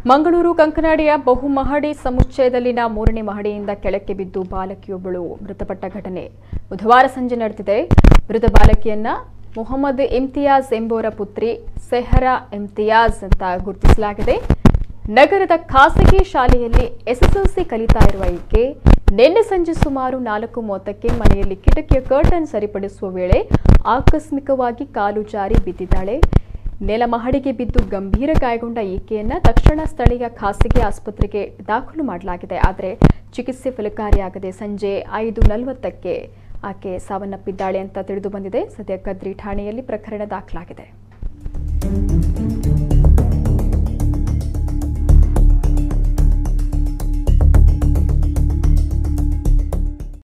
ಮಂಗಳೂರು ಕಂಕನಾಡಿಯ ಬಹುಮಹಡಿ ಸಮುಚ್ಚಯದಲ್ಲಿನ ಮೂರನೇ ಮಹಡಿಯಿಂದ ಕೆಳಕ್ಕೆ ಬಿದ್ದು ಬಾಲಕಿಯೊಬ್ಬಳು ಮೃತಪಟ್ಟ ಘಟನೆ ಬುಧವಾರ ಸಂಜೆ ನಡೆದಿದೆ ಮೃತ ಬಾಲಕಿಯನ್ನ ಮೊಹಮ್ಮದ್ ಇಮ್ತಿಯಾಜ್ ಎಂಬುವರ ಪುತ್ರಿ ಸೆಹರಾ ಇಮ್ತಿಯಾಜ್ ಅಂತ ಗುರುತಿಸಲಾಗಿದೆ ನಗರದ ಖಾಸಗಿ ಶಾಲೆಯಲ್ಲಿ ಎಸ್ಎಸ್ಎಲ್ಸಿ ಕಲಿತಾ ಇರುವ ಈಕೆ ನಿನ್ನೆ ಸಂಜೆ ಸುಮಾರು ನಾಲ್ಕು ಮೂವತ್ತಕ್ಕೆ ಮನೆಯಲ್ಲಿ ಕಿಟಕಿಯ ಕರ್ಟನ್ ಸರಿಪಡಿಸುವ ವೇಳೆ ಆಕಸ್ಮಿಕವಾಗಿ ಕಾಲು ಜಾರಿ ಬಿದ್ದಿದ್ದಾಳೆ ನೆಲಮಹಡಿಗೆ ಬಿದ್ದು ಗಂಭೀರ ಗಾಯಗೊಂಡ ಈಕೆಯನ್ನ ತಕ್ಷಣ ಸ್ಥಳೀಯ ಖಾಸಗಿ ಆಸ್ಪತ್ರೆಗೆ ದಾಖಲು ಮಾಡಲಾಗಿದೆ ಆದರೆ ಚಿಕಿತ್ಸೆ ಫಲಕಾರಿಯಾಗದೆ ಸಂಜೆ ಐದು ನಲವತ್ತಕ್ಕೆ ಆಕೆ ಸಾವನ್ನಪ್ಪಿದ್ದಾಳೆ ಅಂತ ತಿಳಿದು ಬಂದಿದೆ ಸದ್ಯ ಕದ್ರಿ ಠಾಣೆಯಲ್ಲಿ ಪ್ರಕರಣ ದಾಖಲಾಗಿದೆ